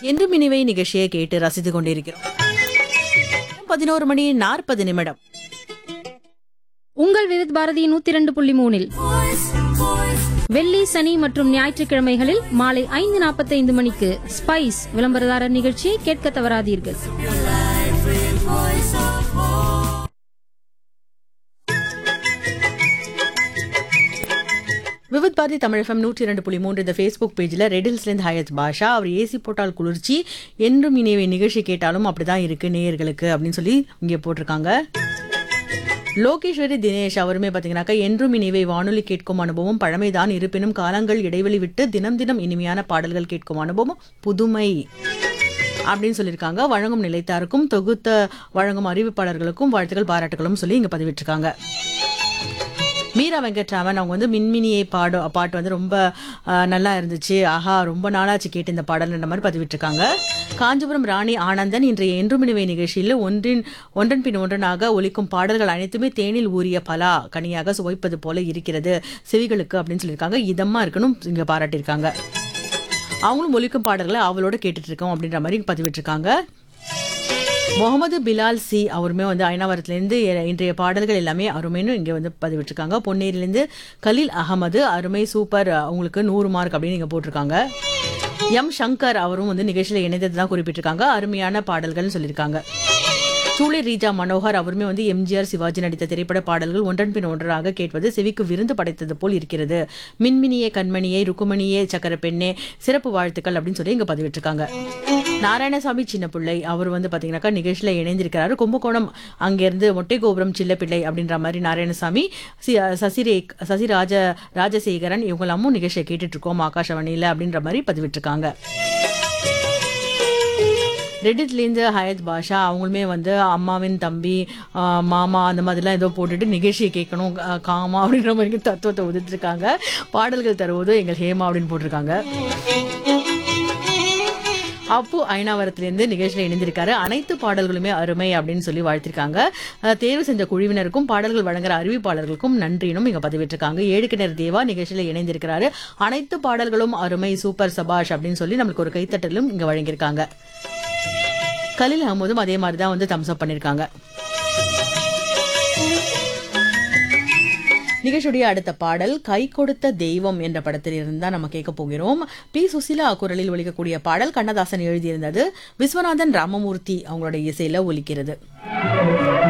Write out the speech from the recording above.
என்று மினிவை நிகழ்ச்சியை கேட்டு ரசித்துக் கொண்டிருக்கிறோம் பதினோரு மணி நாற்பது நிமிடம் உங்கள் விவித் பாரதி நூத்தி இரண்டு புள்ளி மூணில் வெள்ளி சனி மற்றும் ஞாயிற்றுக்கிழமைகளில் மாலை ஐந்து நாற்பத்தைந்து மணிக்கு ஸ்பைஸ் விளம்பரதாரர் நிகழ்ச்சியை கேட்க தவறாதீர்கள் விவித் பாரதி தமிழ் எஃப்எம் நூற்றி இரண்டு புள்ளி மூன்று இந்த ஃபேஸ்புக் பேஜில் ரெடில்ஸ்லேருந்து ஹயத் பாஷா அவர் ஏசி போட்டால் குளிர்ச்சி என்றும் இனிவை நிகழ்ச்சி கேட்டாலும் அப்படிதான் இருக்கு நேயர்களுக்கு அப்படின்னு சொல்லி இங்கே போட்டிருக்காங்க லோகேஸ்வரி தினேஷ் அவருமே பார்த்தீங்கன்னாக்கா என்றும் இனிவை வானொலி கேட்கும் அனுபவம் பழமைதான் இருப்பினும் காலங்கள் இடைவெளி விட்டு தினம் தினம் இனிமையான பாடல்கள் கேட்கும் அனுபவம் புதுமை அப்படின்னு சொல்லியிருக்காங்க வழங்கும் நிலைத்தாருக்கும் தொகுத்த வழங்கும் அறிவிப்பாளர்களுக்கும் வாழ்த்துக்கள் பாராட்டுகளும் சொல்லி இங்கே பதிவிட்டிருக்காங்க மீரா வெங்கட்ராமன் அவங்க வந்து மின்மினியை பாடு பாட்டு வந்து ரொம்ப அஹ், நல்லா இருந்துச்சு ஆஹா ரொம்ப நாளாச்சு கேட்டு இந்த பாடல்ன்ற மாதிரி பதிவிட்டிருக்காங்க காஞ்சிபுரம் ராணி ஆனந்தன் இன்றைய என்றுமினிவை நிகழ்ச்சியில் ஒன்றின் ஒன்றன் பின் ஒன்றனாக ஒலிக்கும் பாடல்கள் அனைத்துமே தேனில் ஊறிய பலா கனியாக சுவைப்பது போல இருக்கிறது செவிகளுக்கு அப்படின்னு சொல்லியிருக்காங்க இதமா இருக்கணும் இங்க பாராட்டியிருக்காங்க அவங்களும் ஒலிக்கும் பாடல்களை அவளோட கேட்டுட்டு இருக்கோம் அப்படின்ற மாதிரி பதிவிட்டிருக்காங்க முகமது பிலால் சி அவருமே வந்து ஐநாவரத்துலேருந்து இன்றைய பாடல்கள் எல்லாமே அருமைன்னு இங்கே வந்து பதிவிட்டிருக்காங்க பொன்னேரியிலேருந்து கலீல் அகமது அருமை சூப்பர் உங்களுக்கு நூறு மார்க் அப்படின்னு இங்கே போட்டிருக்காங்க எம் சங்கர் அவரும் வந்து நிகழ்ச்சியில் இணைந்தது தான் குறிப்பிட்டிருக்காங்க அருமையான பாடல்கள்னு சொல்லியிருக்காங்க சூளை ரீஜா மனோகர் அவருமே வந்து எம்ஜிஆர் சிவாஜி நடித்த திரைப்பட பாடல்கள் ஒன்றன் பின் ஒன்றாக கேட்பது செவிக்கு விருந்து படைத்தது போல் இருக்கிறது மின்மினியே கண்மணியே ருக்குமணியே சக்கர பெண்ணே சிறப்பு வாழ்த்துக்கள் அப்படின்னு சொல்லி இங்க பதிவிட்டிருக்காங்க நாராயணசாமி சின்ன பிள்ளை அவர் வந்து பாத்தீங்கன்னாக்கா நிகழ்ச்சியில இணைந்திருக்கிறாரு கும்பகோணம் அங்கிருந்து மொட்டை கோபுரம் சில்லப்பிள்ளை அப்படின்ற மாதிரி நாராயணசாமி சி- சசிரே சசிராஜ ராஜசேகரன் இவங்களாமும் நிகழ்ச்சியை கேட்டுட்டு இருக்கோம் ஆகாஷவாணியில அப்படின்ற மாதிரி பதிவிட்டிருக்காங்க ரெடிட்லேருந்து ஹயத் பாஷா அவங்களுமே வந்து அம்மாவின் தம்பி ஆ, மாமா அந்த மாதிரிலாம் ஏதோ போட்டுட்டு நிகழ்ச்சியை கேட்கணும் ஆ, காமா அப்படின்ற மாதிரி தத்துவத்தை உதிர்த்திருக்காங்க பாடல்கள் தருவதும் எங்கள் ஹேமா அப்படின்னு போட்டிருக்காங்க அப்பு ஐநாவரத்திலிருந்து நிகழ்ச்சியில் இணைந்திருக்காரு அனைத்து பாடல்களுமே அருமை அப்படின்னு சொல்லி வாழ்த்திருக்காங்க அஹ், தேர்வு செஞ்ச குழுவினருக்கும் பாடல்கள் வழங்குற அறிவிப்பாளர்களுக்கும் நன்றினும் இங்க பதிவிட்டிருக்காங்க ஏழு கிணறு தேவா நிகழ்ச்சியில் இணைந்திருக்கிறாரு அனைத்து பாடல்களும் அருமை சூப்பர் சபாஷ் அப்படின்னு சொல்லி நம்மளுக்கு ஒரு கைத்தட்டலும் இங்க வழங்கியிருக்காங்க கலில் அகமதும் அதே மாதிரி தான் வந்து தம்ஸ் அப் பண்ணியிருக்காங்க நிகழ்ச்சியுடைய அடுத்த பாடல் கை கொடுத்த தெய்வம் என்ற படத்தில் இருந்தா நம்ம கேட்க போகிறோம் பி சுசிலா குரலில் ஒலிக்கக்கூடிய பாடல் கண்ணதாசன் எழுதியிருந்தது விஸ்வநாதன் ராமமூர்த்தி அவங்களுடைய இசையில ஒலிக்கிறது